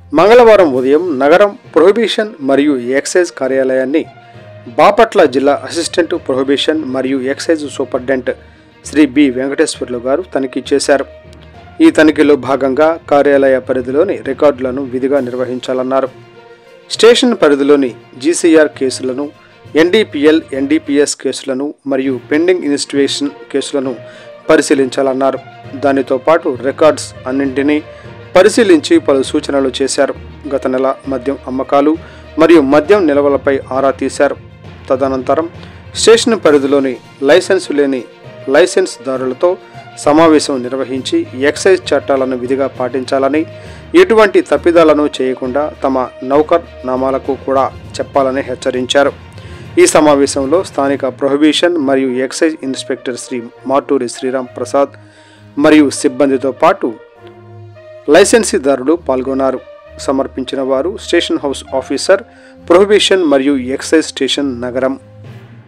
మంగళవారం ఉదయం నగరం ప్రొహిబిషన్ మరియు ఎక్సైజ్ కార్యాలయాన్ని బాపట్ల జిల్లా అసిస్టెంట్ ప్రొహిబిషన్ మరియు excise superintendent Shri B Venkateswarlu గారు తనిఖీ చేశారు ఈ తనిఖీలో భాగంగా కార్యాలయ పరిధిలోని రికార్డులను విధిగా నిర్వహించాలన్నారు స్టేషన్ పరిధిలోని జీసీఆర్ కేసులను ఎన్డీపీఎల్ ఎన్డీపీఎస్ కేసులను మరియు పెండింగ్ ఇన్స్టిట్యూషన్ కేసులను పరిశీలించాలన్నారు దానితో పాటు రికార్డ్స్ అన్నింటినీ పరిశీలించి పలు సూచనలు చేశారు గత నెల మద్యం అమ్మకాలు మరియు మద్యం నిల్వలపై ఆరా తీశారు తదనంతరం స్టేషన్ పరిధిలోని లైసెన్సు లేని లైసెన్స్దారులతో సమావేశం నిర్వహించి ఎక్సైజ్ చట్టాలను విధిగా పాటించాలని ఎటువంటి తప్పిదాలను చేయకుండా తమ నౌకర్ నామాలకు కూడా చెప్పాలని హెచ్చరించారు ఈ సమావేశంలో స్థానిక ప్రొహిబిషన్ మరియు ఎక్సైజ్ ఇన్స్పెక్టర్ శ్రీ మాటూరి శ్రీరామ్ ప్రసాద్ మరియు సిబ్బందితో పాటు లైసెన్సీదారులు పాల్గొన్నారు సమర్పించిన వారు స్టేషన్ హౌస్ ఆఫీసర్ ప్రొహిబిషన్ మరియు ఎక్సైజ్ స్టేషన్ నగరం